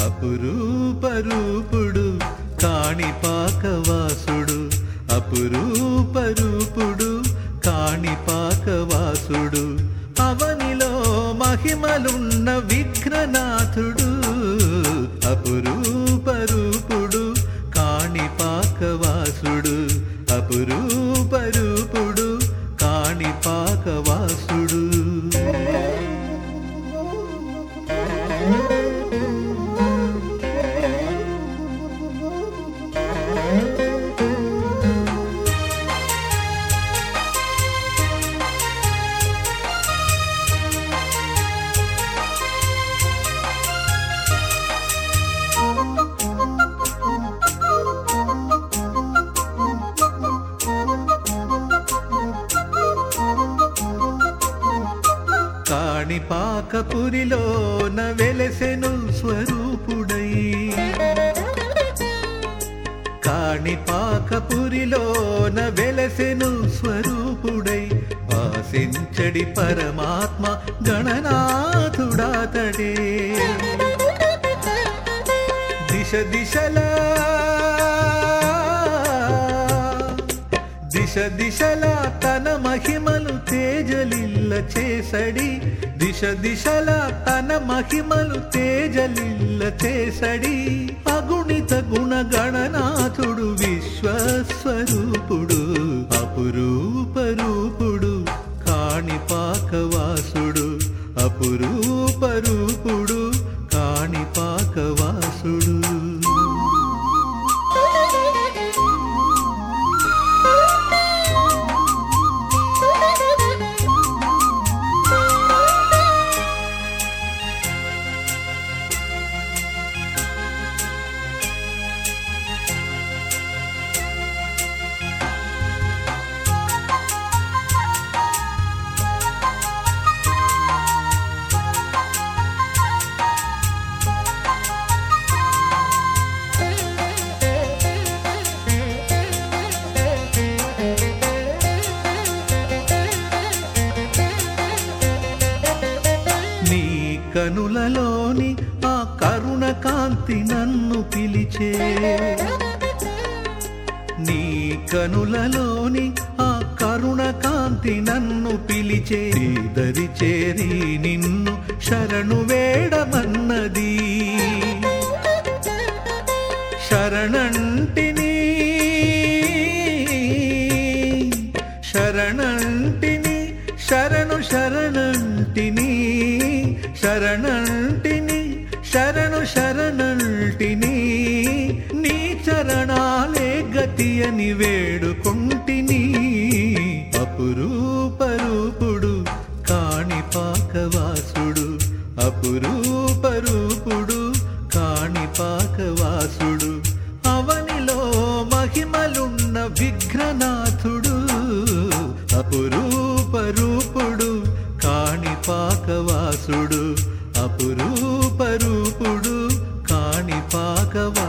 అపురూపరూపుడు కాణిపాకవాసుడు అపురూపరూపుడు కాణిపాకవాసుడు అవనిలో మహిమలున్న విఘ్ననాథుడు అపురూపరూపుడు కాణిపాకవాసుడు అపురూపరూపుడు కాణిపాకవాసుడు కాణిపాకపురిలోన వెలసెను స్వరూపుడై కాణిపాకపురిలోన వెలసెను స్వరూపుడై వాసించడి పరమాత్మ గణనాథుడాతడే దిశ దిశలా దిశ దిశలా తన మహిమలు తేజలిల్ల చేసడి దిశ దిశలా తన మహిమలు తేజలిల్ల చేసడి అగుణిత గుణగణనాథుడు విశ్వస్వరూపుడు అపురూపరూపుడు కాణిపాకవాసుడు అపురూపరూపుడు కాణిపాకవాసుడు నీ కనులలోని ఆ కరుణ కాంతి నన్ను పిలిచే నీ కనులలోని ఆ కరుణ కాంతి నన్ను పిలిచే నీ దరి చేరి నిన్ను శరణు వేడమన్నది శరణంటిని శరణంటిని శరణు శరణంటిని శరణంటిని శరణు శరణంటిని నీ చరణాలే గతి అని వేడుకొంటిని అపురూపరూపుడు కాణిపాకవాసుడు అపురూపరూపుడు కాణిపాకవాసుడు అవనిలో మహిమలున్న విఘ్ననాథుడు అపురూపరూపుడు కాణిపాకవాసుడు అపురూపరూపుడు కాణిపాకవాసుడు